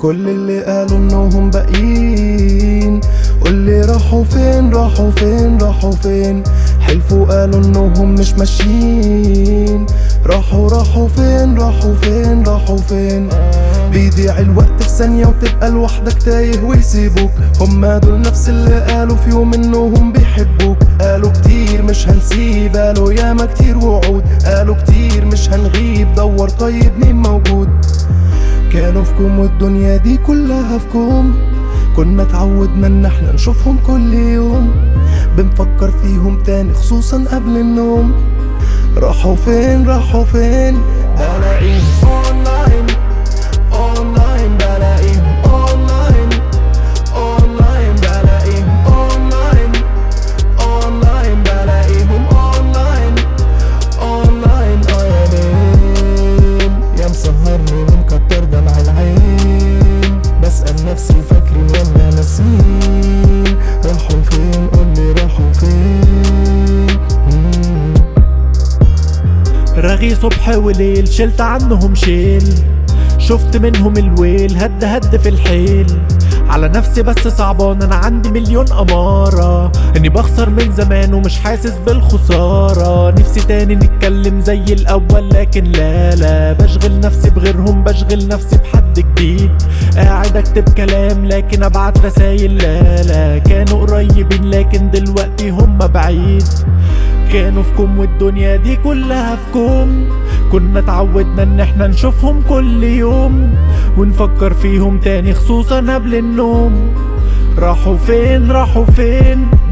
كل اللي قالوا انهم باقيين قولي راحوا فين راحوا فين راحوا فين حلفوا قالوا انهم مش ماشيين راحوا راحوا فين راحوا فين راحوا فين بيضيع الوقت في ثانية وتبقى لوحدك تايه ويسيبوك هما دول نفس اللي قالوا في يوم انهم بيحبوك قالوا كتير مش هنسيب قالوا ياما كتير وعود قالوا كتير مش هنغيب دور طيب مين موجود كانوا في كوم والدنيا دي كلها في كوم كنا اتعودنا ان احنا نشوفهم كل يوم بنفكر فيهم تاني خصوصا قبل النوم راحوا فين راحوا فين بلاقيهم اونلاين اونلاين بلاقيهم اونلاين اونلاين بلاقيهم اونلاين اونلاين بلاقيهم اونلاين اونلاين اه يا ليل يا مسهرني ومكتر دمع العين بسأل نفسي فاكرين ولا ناسين راحوا فين قولي راحوا فين مم. رغي صبح وليل شلت عنهم شيل شفت منهم الويل هد هد في الحيل على نفسي بس صعبان انا عندي مليون امارة اني بخسر من زمان ومش حاسس بالخسارة نفسي تاني نتكلم زي الاول لكن لا لا بشغل نفسي بغيرهم بشغل نفسي بحد جديد قاعد اكتب كلام لكن ابعت رسايل لا لا كانوا قريبين لكن دلوقتي هم بعيد كانوا في كوم والدنيا دي كلها في كوم كنا اتعودنا ان احنا نشوفهم كل يوم ونفكر فيهم تاني خصوصا قبل النوم راحوا فين راحوا فين